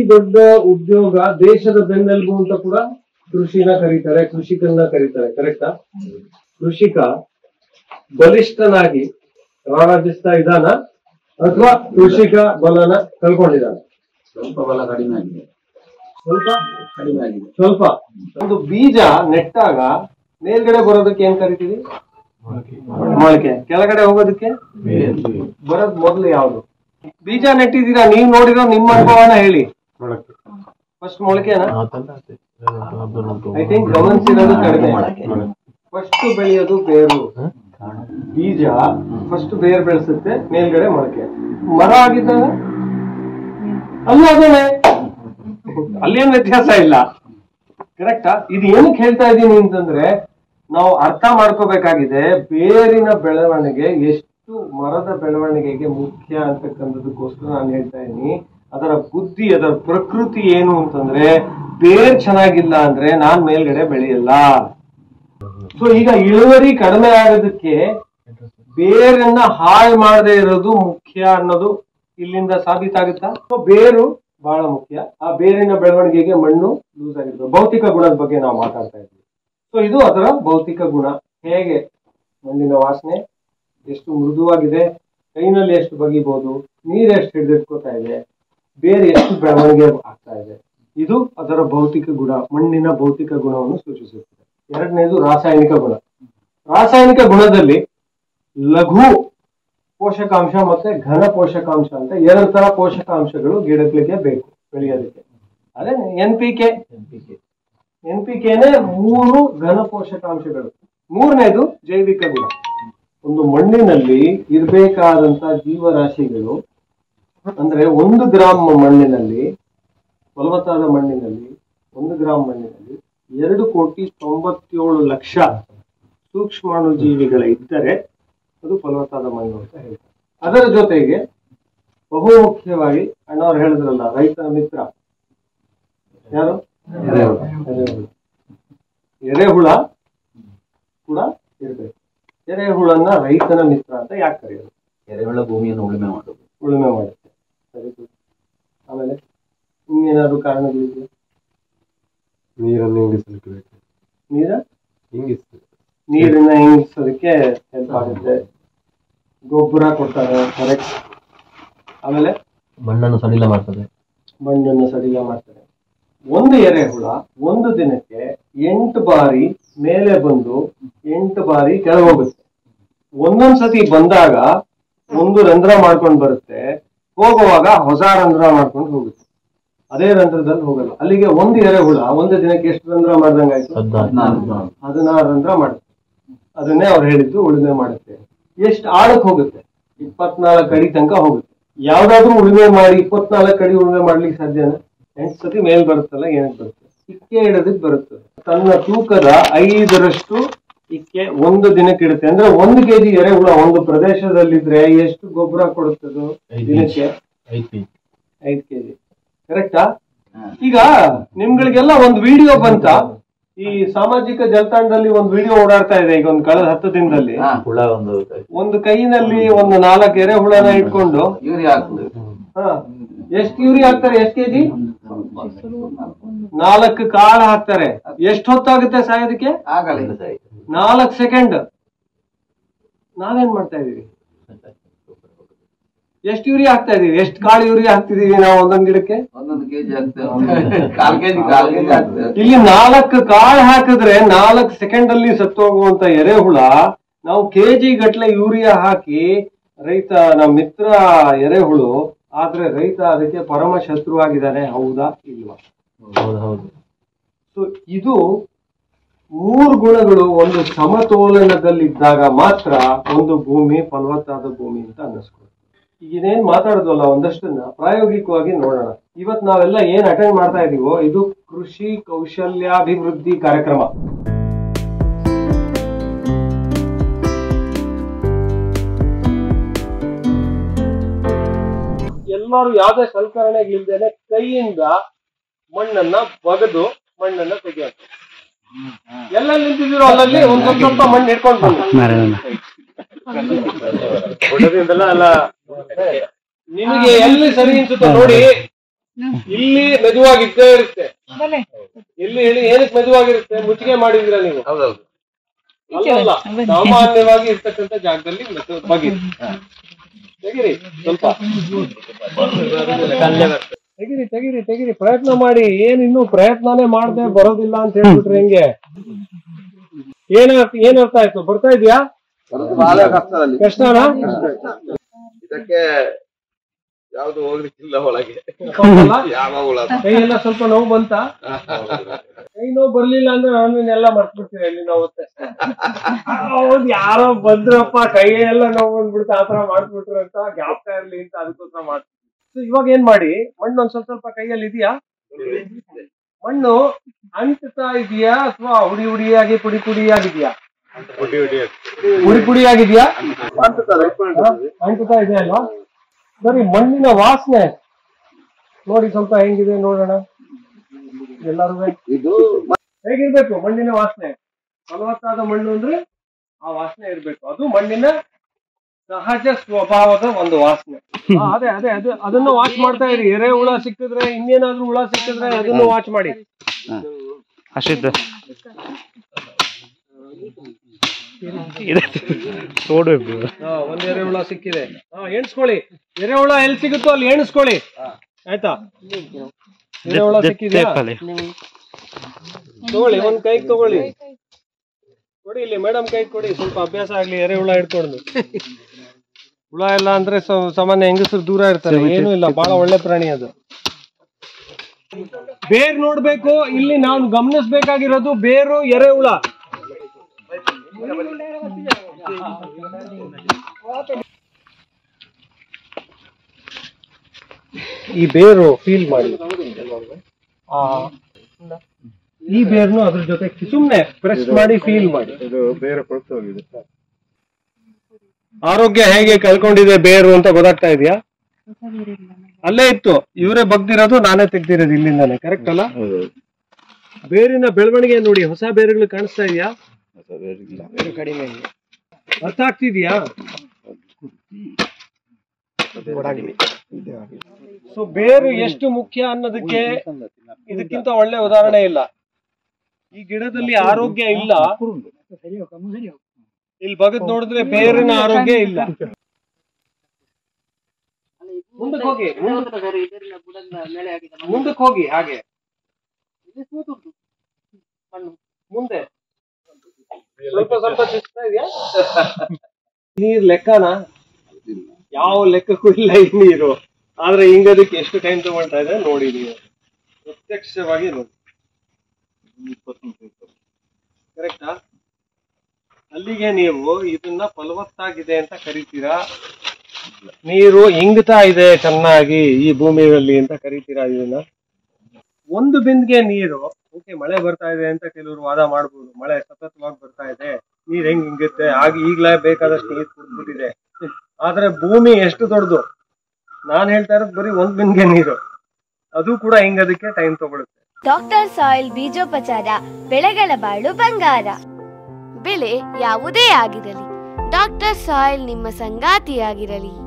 ದೊಡ್ಡ ಉದ್ಯೋಗ ದೇಶದ ಬೆನ್ನೆಲುಬು ಅಂತ ಕೂಡ ಕೃಷಿನ ಕರೀತಾರೆ ಕೃಷಿಕನ್ನ ಕರೀತಾರೆ ಕರೆಕ್ಟಾ ಕೃಷಿಕ ಬಲಿಷ್ಠನಾಗಿ ರಾರಾಜಿಸ್ತಾ ಇದ್ದಾನ ಅಥವಾ ಕೃಷಿಕ ಬಲನ ಕಳ್ಕೊಂಡಿದ್ದಾನ ಸ್ವಲ್ಪ ಬಲ ಕಡಿಮೆ ಆಗಿದೆ ಸ್ವಲ್ಪ ಕಡಿಮೆ ಆಗಿದೆ ಸ್ವಲ್ಪ ಒಂದು ಬೀಜ ನೆಟ್ಟಾಗ ಮೇಲ್ಗಡೆ ಬರೋದಕ್ಕೆ ಏನ್ ಕರಿತೀವಿ ಮೊಳಕೆ ಕೆಳಗಡೆ ಹೋಗೋದಕ್ಕೆ ಬರೋದ್ ಮೊದಲು ಯಾವ್ದು ಬೀಜ ನೆಟ್ಟಿದ್ದೀರಾ ನೀವ್ ನೋಡಿರೋ ನಿಮ್ಮ ಅನುಭವನ ಹೇಳಿ ಫಸ್ಟ್ ಮೊಳಕೆನಾ ಐ ಥಿಂಕ್ ಗಮನಿಸಿರೋದು ಕಡಿಮೆ ಫಸ್ಟ್ ಬೆಳೆಯೋದು ಬೇರು ಬೀಜ ಫಸ್ಟ್ ಬೇರ್ ಬೆಳೆಸುತ್ತೆ ಮೇಲ್ಗಡೆ ಮೊಳಕೆ ಮರ ಆಗಿದ್ದಾಗ ಅಲ್ಲೂ ಅದೇನೆ ಅಲ್ಲೇನ್ ವ್ಯತ್ಯಾಸ ಇಲ್ಲ ಕರೆಕ್ಟಾ ಇದು ಏನಕ್ಕೆ ಹೇಳ್ತಾ ಇದ್ದೀನಿ ಅಂತಂದ್ರೆ ನಾವು ಅರ್ಥ ಮಾಡ್ಕೋಬೇಕಾಗಿದೆ ಬೇರಿನ ಬೆಳವಣಿಗೆ ಎಷ್ಟು ಮರದ ಬೆಳವಣಿಗೆಗೆ ಮುಖ್ಯ ಅಂತಕ್ಕಂಥದಕ್ಕೋಸ್ಕರ ನಾನು ಹೇಳ್ತಾ ಇದ್ದೀನಿ ಅದರ ಬುದ್ಧಿ ಅದರ ಪ್ರಕೃತಿ ಏನು ಅಂತಂದ್ರೆ ಬೇರ್ ಚೆನ್ನಾಗಿಲ್ಲ ಅಂದ್ರೆ ನಾನ್ ಮೇಲ್ಗಡೆ ಬೆಳೆಯಲ್ಲ ಸೊ ಈಗ ಇಳುವರಿ ಕಡಿಮೆ ಆಗೋದಕ್ಕೆ ಬೇರನ್ನ ಹಾಳು ಮಾಡದೇ ಇರೋದು ಮುಖ್ಯ ಅನ್ನೋದು ಇಲ್ಲಿಂದ ಸಾಬೀತಾಗುತ್ತಾ ಸೊ ಬೇರು ಬಹಳ ಮುಖ್ಯ ಆ ಬೇರಿನ ಬೆಳವಣಿಗೆಗೆ ಮಣ್ಣು ಲೂಸ್ ಆಗಿರ್ತದೆ ಭೌತಿಕ ಗುಣದ ಬಗ್ಗೆ ನಾವು ಮಾತಾಡ್ತಾ ಇದ್ವಿ ಸೊ ಇದು ಅದರ ಭೌತಿಕ ಗುಣ ಹೇಗೆ ಮಣ್ಣಿನ ವಾಸನೆ ಎಷ್ಟು ಮೃದುವಾಗಿದೆ ಕೈನಲ್ಲಿ ಎಷ್ಟು ಬಗಿಬಹುದು ನೀರು ಎಷ್ಟು ಹಿಡಿದಿಟ್ಕೋತಾ ಇದೆ ಬೇರೆ ಎಷ್ಟು ಬೆಳವಣಿಗೆ ಆಗ್ತಾ ಇದೆ ಇದು ಅದರ ಭೌತಿಕ ಗುಣ ಮಣ್ಣಿನ ಭೌತಿಕ ಗುಣವನ್ನು ಸೂಚಿಸುತ್ತದೆ ಎರಡನೇದು ರಾಸಾಯನಿಕ ಗುಣ ರಾಸಾಯನಿಕ ಗುಣದಲ್ಲಿ ಲಘು ಪೋಷಕಾಂಶ ಮತ್ತೆ ಘನ ಪೋಷಕಾಂಶ ಅಂತ ಎರಡು ತರ ಪೋಷಕಾಂಶಗಳು ಗಿಡಗಳಿಗೆ ಬೇಕು ಬೆಳೆಯೋದಕ್ಕೆ ಅದೇ N P K N P ಕೆನೆ ಮೂರು ಘನ ಪೋಷಕಾಂಶಗಳು ಮೂರನೇದು ಜೈವಿಕ ಗುಣ ಒಂದು ಮಣ್ಣಿನಲ್ಲಿ ಇರಬೇಕಾದಂತ ಜೀವರಾಶಿಗಳು ಅಂದ್ರೆ ಒಂದು ಗ್ರಾಮ್ ಮಣ್ಣಿನಲ್ಲಿ ಫಲವತ್ತಾದ ಮಣ್ಣಿನಲ್ಲಿ ಒಂದು ಗ್ರಾಮ್ ಮಣ್ಣಿನಲ್ಲಿ ಎರಡು ಕೋಟಿ ತೊಂಬತ್ತೇಳು ಲಕ್ಷ ಸೂಕ್ಷ್ಮಾಣು ಜೀವಿಗಳ ಇದ್ದರೆ ಅದು ಫಲವತ್ತಾದ ಮಣ್ಣು ಅಂತ ಹೇಳ್ತಾರೆ ಅದರ ಜೊತೆಗೆ ಬಹು ಮುಖ್ಯವಾಗಿ ಅಣ್ಣವ್ರು ಹೇಳಿದ್ರಲ್ಲ ರೈತನ ಮಿತ್ರ ಯಾರು ಎರೆಹುಳ ಎರೆಹುಳ ಕೂಡ ಇರ್ಬೇಕು ಎರೆಹುಳನ್ನ ರೈತನ ಮಿತ್ರ ಅಂತ ಯಾಕೆ ಕರೆಯೋದು ಎರೆಹುಳ ಭೂಮಿಯನ್ನು ಉಳುಮೆ ಮಾಡುದು ಉಳುಮೆ ಮಾಡುತ್ತೆ ಸರಿ good. ಆಮೇಲೆ ಇನ್ನೇನಾದ್ರು ಕಾರಣಗಳಿದೆಯಾ ನೀರನ್ನು ಇಂಗಿಸಲಿಕ್ಕೆ ಬೇಕು ನೀರ ಇಂಗಿಸ್ತದೆ ನೀರನ್ನ ಇಂಗಿಸೋದಕ್ಕೆ ಹೆಲ್ಪ್ ಆಗುತ್ತೆ ಗೊಬ್ಬರ ಕೊಡ್ತಾರೆ ಕರೆಕ್ಟ್ ಆಮೇಲೆ ಮಣ್ಣನ್ನು ಸಡಿಲ ಮಾಡ್ತದೆ ಮಣ್ಣನ್ನು ಸಡಿಲ ಮಾಡ್ತಾರೆ ಒಂದು ಎರೆಹುಳ ಒಂದು ದಿನಕ್ಕೆ ಎಂಟು ಬಾರಿ ಮೇಲೆ ಬಂದು ಎಂಟು ಬಾರಿ ಕೆಳಗೆ ಹೋಗುತ್ತೆ ಒಂದೊಂದ್ ಸತಿ ಬಂದಾಗ ಒಂದು ರಂಧ್ರ ಮಾಡ್ಕೊಂಡು ಬರುತ್ತೆ ಹೋಗುವಾಗ ಹೊಸ ರಂಧ್ರ ಮಾಡ್ಕೊಂಡು ಹೋಗುತ್ತೆ ಅದೇ ರಂಧ್ರದಲ್ಲಿ ಹೋಗಲ್ಲ ಅಲ್ಲಿಗೆ ಒಂದು ಎರೆಹುಳ ಒಂದು ದಿನಕ್ಕೆ ಎಷ್ಟು ರಂಧ್ರ ಮಾಡ್ದಂಗಾಯ್ತು ಹದಿನಾರು ಹದಿನಾರು ರಂಧ್ರ ಮಾಡುತ್ತೆ ಅದನ್ನೇ ಅವ್ರು ಹೇಳಿದ್ದು ಉಳುಮೆ ಮಾಡುತ್ತೆ ಎಷ್ಟು ಆಳಕ್ಕೆ ಹೋಗುತ್ತೆ ಇಪ್ಪತ್ನಾಲ್ಕು ಅಡಿ ತನಕ ಹೋಗುತ್ತೆ ಯಾವ್ದಾದ್ರು ಉಳುಮೆ ಮಾಡಿ ಇಪ್ಪತ್ನಾಲ್ಕು ಅಡಿ ಉಳುಮೆ ಮಾಡ್ಲಿಕ್ಕೆ ಸಾಧ್ಯನಾ ಎಂಟು ಸತಿ ಮೇಲ್ ಬರುತ್ತಲ್ಲ ಏನಕ್ಕೆ ಬರುತ್ತೆ ಇಕ್ಕೆ ಇಡೋದಕ್ಕೆ ಬರುತ್ತದೆ ತನ್ನ ತೂಕದ ಐದರಷ್ಟು ಇಕ್ಕೆ ಒಂದು ದಿನಕ್ಕೆ ಇಡುತ್ತೆ ಅಂದ್ರೆ ಒಂದು ಕೆಜಿ ಎರೆಹುಳ ಒಂದು ಪ್ರದೇಶದಲ್ಲಿದ್ರೆ ಎಷ್ಟು ಗೊಬ್ಬರ ಕೊಡುತ್ತದು ಐದು ದಿನಕ್ಕೆ ಐದು ಕೆಜಿ ಐದು ಕೆಜಿ ಕರೆಕ್ಟಾ ಈಗ ನಿಮ್ಗಳಿಗೆಲ್ಲ ಒಂದು ವಿಡಿಯೋ ಬಂತ ಈ ಸಾಮಾಜಿಕ ಜಾಲತಾಣದಲ್ಲಿ ಒಂದು ವಿಡಿಯೋ ಓಡಾಡ್ತಾ ಇದೆ ಈಗ ಒಂದು ಕಳೆದ ಹತ್ತು ದಿನದಲ್ಲಿ ಹಾ ಹುಳ ಒಂದು ಒಂದು ಕೈನಲ್ಲಿ ಒಂದು ನಾಲ್ಕು ಎರೆಹುಳನ ಇಟ್ಕೊಂಡು ಯೂರಿಯಾ ಹಾಕುದು ಹಾ ಎಷ್ಟು ಯೂರಿ ಹಾಕ್ತಾರೆ ಎಷ್ಟು ಕೆಜಿ ನಾಲ್ಕು ಕಾಳು ಹಾಕ್ತಾರೆ ಎಷ್ಟು ಹೊತ್ತಾಗುತ್ತೆ ಸಾಯೋದಕ್ಕೆ ಆಗಲ್ಲ ನಾಲ್ಕು ಸೆಕೆಂಡ್ ನಾವೇನ್ ಮಾಡ್ತಾ ಇದೀವಿ ಎಷ್ಟು ಯೂರಿ ಹಾಕ್ತಾ ಇದೀವಿ ಎಷ್ಟು ಕಾಳು ಯೂರಿ ಹಾಕ್ತಿದೀವಿ ನಾವು ಒಂದೊಂದ್ ಗಿಡಕ್ಕೆ ಒಂದೊಂದು ಕೆಜಿ ಆಗ್ತದೆ ಕಾಲ್ ಕೆಜಿ ಕಾಲ್ ಕೆಜಿ ಆಗ್ತದೆ ಇಲ್ಲಿ ನಾಲ್ಕು ಕಾಳು ಹಾಕಿದ್ರೆ ನಾಲ್ಕು ಸೆಕೆಂಡ್ ಅಲ್ಲಿ ಸತ್ತು ಹೋಗುವಂತ ಎರೆಹುಳ ನಾವು ಕೆಜಿ ಗಟ್ಲೆ ಯೂರಿಯಾ ಹಾಕಿ ರೈತ ನಮ್ಮ ಮಿತ್ರ ಎರೆಹುಳು ಆದ್ರೆ ರೈತ ಅದಕ್ಕೆ ಪರಮ ಶತ್ರುವಾಗಿದ್ದಾನೆ ಹೌದಾ ಇಲ್ವಾ ಹೌದು ಹೌದು ಸೊ ಇದು ಮೂರು ಗುಣಗಳು ಒಂದು ಸಮತೋಲನದಲ್ಲಿದ್ದಾಗ ಮಾತ್ರ ಒಂದು ಭೂಮಿ ಫಲವತ್ತಾದ ಭೂಮಿ ಅಂತ ಅನ್ನಿಸ್ಕೊಳ್ತದೆ ಈಗ ಇದೇನ್ ಮಾತಾಡಿದ್ವಲ್ಲ ಒಂದಷ್ಟನ್ನ ಪ್ರಾಯೋಗಿಕವಾಗಿ ನೋಡೋಣ ಇವತ್ ನಾವೆಲ್ಲ ಏನ್ ಅಟೆಂಡ್ ಮಾಡ್ತಾ ಇದೀವೋ ಇದು ಕೃಷಿ ಕೌಶಲ್ಯಾಭಿವೃದ್ಧಿ ಕಾರ್ಯಕ್ರಮ ಎಲ್ಲರೂ ಯಾವ್ದೇ ಸಲಕರಣೆಗಳಿಲ್ದೇನೆ ಕೈಯಿಂದ ಮಣ್ಣನ್ನ ಬಗೆದು ಮಣ್ಣನ್ನ ತೆಗೆಯೋದು ಎಲ್ಲ ನಿಂತಿದ್ದೀರೋ ಅಲ್ಲಲ್ಲಿ ಒಂದ್ ಸ್ವಲ್ಪ ಸ್ವಲ್ಪ ಮಣ್ಣು ಹಿಡ್ಕೊಂಡು ಬನ್ನಿ ಫೋಟೋದಿಂದಲ್ಲ ಅಲ್ಲ ನಿಮಗೆ ಎಲ್ಲಿ ಸರಿ ಅನ್ಸುತ್ತೋ ನೋಡಿ ಇಲ್ಲಿ ಮೆದುವಾಗಿದ್ದೇ ಇರುತ್ತೆ ಇಲ್ಲಿ ಹೇಳಿ ಏನಕ್ಕೆ ಮೆದುವಾಗಿರುತ್ತೆ ಮುಚ್ಚಿಗೆ ಮಾಡಿದಿರ ನೀವು ಹೌದೌದು ಅಲ್ಲಲ್ಲ ಸಾಮಾನ್ಯವಾಗಿ ಇರ್ತಕ್ಕಂಥ ಜಾಗದಲ್ಲಿ ಮೆದು ಬಗಿರಿ ತೆಗಿರಿ ಸ್ವಲ್ಪ ತೆಗಿರಿ ತೆಗಿರಿ ತೆಗಿರಿ ಪ್ರಯತ್ನ ಮಾಡಿ ಏನ್ ಇನ್ನು ಪ್ರಯತ್ನನೇ ಮಾಡದೆ ಬರೋದಿಲ್ಲ ಅಂತ ಹೇಳ್ಬಿಟ್ರೆ ಹೆಂಗೆ ಏನ ಏನ್ ಅರ್ಥ ಆಯ್ತು ಬರ್ತಾ ಇದೆಯಾ ಬರೋದು ಬಹಳ ಕಷ್ಟದಲ್ಲಿ ಕಷ್ಟನಾ ಇದಕ್ಕೆ ಯಾವ್ದು ಹೋಗ್ಲಿಕ್ಕಿಲ್ಲ ಒಳಗೆ ಹೌದಲ್ಲ? ಯಾವ ಹುಳ ಕೈ ಎಲ್ಲ ಸ್ವಲ್ಪ ನೋವು ಬಂತ ಕೈ ನೋವು ಬರ್ಲಿಲ್ಲ ಅಂದ್ರೆ ಅವನ್ನೆಲ್ಲ ಮರ್ತ್ ಬಿಡ್ತೀವಿ ಎಲ್ಲಿ ನೋವುತ್ತೆ ಹೌದ್ ಯಾರೋ ಬಂದ್ರಪ್ಪ ಕೈ ಎಲ್ಲ ನೋವು ಬಂದ್ಬಿಡ್ತು ಆತರ ಮಾಡ್ಬಿಟ್ರು ಅಂತ ಜ್ಞಾಪಕ ಇರ್ಲಿ ಅಂತ ಅದಕ್ಕೋಸ್ಕರ ಮಾಡ್ತೀವಿ So, ಇವಾಗ ಏನ್ ಮಾಡಿ ಮಣ್ಣು ಒಂದ್ ಸ್ವಲ್ಪ ಸ್ವಲ್ಪ ಕೈಯಲ್ಲಿ ಇದೆಯಾ ಮಣ್ಣು ಅಂಟ್ತಾ ಇದೆಯಾ ಅಥವಾ ಹುಡಿ ಹುಡಿಯಾಗಿ ಪುಡಿ ಪುಡಿಯಾಗಿದ್ಯಾ ಪುಡಿ ಪುಡಿಯಾಗಿದ್ಯಾ ಅಂಟುತ್ತಾ ಇದೆ ಅಲ್ವಾ ಸರಿ ಮಣ್ಣಿನ ವಾಸನೆ ನೋಡಿ ಸ್ವಲ್ಪ ಹೆಂಗಿದೆ ನೋಡೋಣ ಎಲ್ಲರೂ ಇದು ಹೇಗಿರ್ಬೇಕು ಮಣ್ಣಿನ ವಾಸನೆ ಫಲವತ್ತಾದ ಮಣ್ಣು ಅಂದ್ರೆ ಆ ವಾಸನೆ ಇರ್ಬೇಕು ಅದು ಮಣ್ಣಿನ ಸಹಜ ಸ್ವಭಾವದ ಒಂದು ವಾಸನೆ ಆ, ಅದೇ ಅದೇ ಅದೇ ಅದನ್ನು ವಾಚ್ ಮಾಡ್ತಾ ಇರಿ ಎರೆ ಹುಳ ಸಿಕ್ಕಿದ್ರೆ ಇನ್ನೇನಾದ್ರೂ ಹುಳ ಸಿಕ್ಕಿದ್ರೆ ಅದನ್ನು ವಾಚ್ ಮಾಡಿ ಅಷ್ಟಿದ್ದ ನೋಡ್ಬೇಕು ಹಾ, ಒಂದ್ ಎರೆಹುಳ ಸಿಕ್ಕಿದೆ ಹಾ ಎಣಿಸ್ಕೊಳ್ಳಿ ಎರೆಹುಳ ಎಲ್ಲಿ ಸಿಗುತ್ತೋ ಅಲ್ಲಿ ಎಣಿಸ್ಕೊಳ್ಳಿ ಆಯ್ತಾ ಎರೆಹುಳ ಸಿಕ್ಕಿದ್ಯಾ ತಗೊಳ್ಳಿ ಒಂದ್ ಕೈಗೆ ತಗೊಳ್ಳಿ ಕೊಡಿ ಇಲ್ಲಿ ಮೇಡಮ್ ಕೈ ಕೊಡಿ ಸ್ವಲ್ಪ ಅಭ್ಯಾಸ ಆಗ್ಲಿ ಎರೆಹುಳ ಹಿಡ್ಕೊಂಡು ಹುಳ ಎಲ್ಲ ಅಂದ್ರೆ ಸ- ಸಾಮಾನ್ಯ ಹೆಂಗಸರು ದೂರ ಇರ್ತಾರೆ ಏನು ಇಲ್ಲ ಬಹಳ ಒಳ್ಳೆ ಪ್ರಾಣಿ ಅದು ಬೇರ್ ನೋಡ್ಬೇಕು ಇಲ್ಲಿ ನಾವು ಗಮನಿಸ್ಬೇಕಾಗಿರೋದು ಬೇರು ಎರೆಹುಳ ಈ ಬೇರು ಫೀಲ್ ಮಾಡಿ ಆ, ಈ ಬೇರ್ನು ಅದ್ರ ಜೊತೆ ಸುಮ್ನೆ ಪ್ರೆಸ್ ಮಾಡಿ ಫೀಲ್ ಮಾಡಿ ಇದು ಬೇರೆ ಕೊಳ್ತು ಹೋಗಿದೆ ಆರೋಗ್ಯ ಹೇಗೆ ಕಳ್ಕೊಂಡಿದೆ ಬೇರು ಅಂತ ಗೊತ್ತಾಗ್ತಾ ಇದೆಯಾ ಅಲ್ಲೇ ಇತ್ತು ಇವರೇ ಬಗ್ದಿರೋದು ನಾನೇ ತೆಗ್ದಿರೋದು ಇಲ್ಲಿಂದಾನೆ ಕರೆಕ್ಟ್ ಅಲ್ಲ ಬೇರಿನ ಬೆಳವಣಿಗೆ ನೋಡಿ ಹೊಸ ಬೇರುಗಳು ಕಾಣಿಸ್ತಾ ಇದೆಯಾ ಕಡಿಮೆ ಇದೆ. ಅರ್ಥ ಆಗ್ತಿದ್ಯಾ ಸೊ ಬೇರು ಎಷ್ಟು ಮುಖ್ಯ ಅನ್ನೋದಕ್ಕೆ ಇದಕ್ಕಿಂತ ಒಳ್ಳೆ ಉದಾಹರಣೆ ಇಲ್ಲ ಈ ಗಿಡದಲ್ಲಿ ಆರೋಗ್ಯ ಇಲ್ಲ ಇಲ್ಲಿ ಬಗದ್ ನೋಡಿದ್ರೆ ಬೇರಿನ ಆರೋಗ್ಯ ಇಲ್ಲ ಮುಂದಕ್ಕೆ ಹೋಗಿ ಮುಂದಕ್ಕೆ ಹೋಗಿ ಹಾಗೆ ಮುಂದೆ ಸ್ವಲ್ಪ ಸ್ವಲ್ಪ ಚುಚ್ತಾ ಇದೆಯಾ ನೀರ್ ಲೆಕ್ಕನ ಯಾವ ಲೆಕ್ಕಕ್ಕೂ ಇಲ್ಲ ಈ ನೀರು ಆದ್ರೆ ಹಿಂಗದಕ್ಕೆ ಎಷ್ಟು ಟೈಮ್ ತಗೊಳ್ತಾ ಇದೆ ನೋಡಿ ನೀವು ಪ್ರತ್ಯಕ್ಷವಾಗಿ ನೋಡಿ ಕರೆಕ್ಟಾ ಅಲ್ಲಿಗೆ ನೀವು ಇದನ್ನ ಫಲವತ್ತಾಗಿದೆ ಅಂತ ಕರಿತೀರಾ ನೀರು ಇಂಗ್ತಾ ಇದೆ ಚೆನ್ನಾಗಿ ಈ ಭೂಮಿಯಲ್ಲಿ ಅಂತ ಕರಿತೀರಾ ಇದನ್ನ ಒಂದು ಬಿಂದಿಗೆ ನೀರು ಓಕೆ ಮಳೆ ಬರ್ತಾ ಇದೆ ಅಂತ ಕೆಲವರು ವಾದ ಮಾಡ್ಬೋದು ಮಳೆ ಸತತವಾಗಿ ಬರ್ತಾ ಇದೆ ನೀರ್ ಹೆಂಗ್ ಹಿಂಗುತ್ತೆ ಆಗ ಈಗ್ಲೇ ಬೇಕಾದಷ್ಟು ನೀರು ಕುಡ್ದ್ಬಿಟ್ಟಿದೆ ಆದ್ರೆ ಭೂಮಿ ಎಷ್ಟು ದೊಡ್ಡದು ನಾನ್ ಹೇಳ್ತಾ ಇರೋದು ಬರೀ ಒಂದ್ ಬಿಂದಿಗೆ ನೀರು ಅದು ಕೂಡ ಹಿಂಗದಕ್ಕೆ ಟೈಮ್ ತಗೊಳುತ್ತೆ ಡಾಕ್ಟರ್ ಸಾಯಿಲ್ ಬೀಜೋಪಚಾರ ಬೆಳೆಗಳ ಬಾಳು ಬಂಗಾರ ಬೆಳೆ ಯಾವುದೇ ಆಗಿರಲಿ ಡಾಕ್ಟರ್ ಸಾಯಿಲ್ ನಿಮ್ಮ ಸಂಗಾತಿಯಾಗಿರಲಿ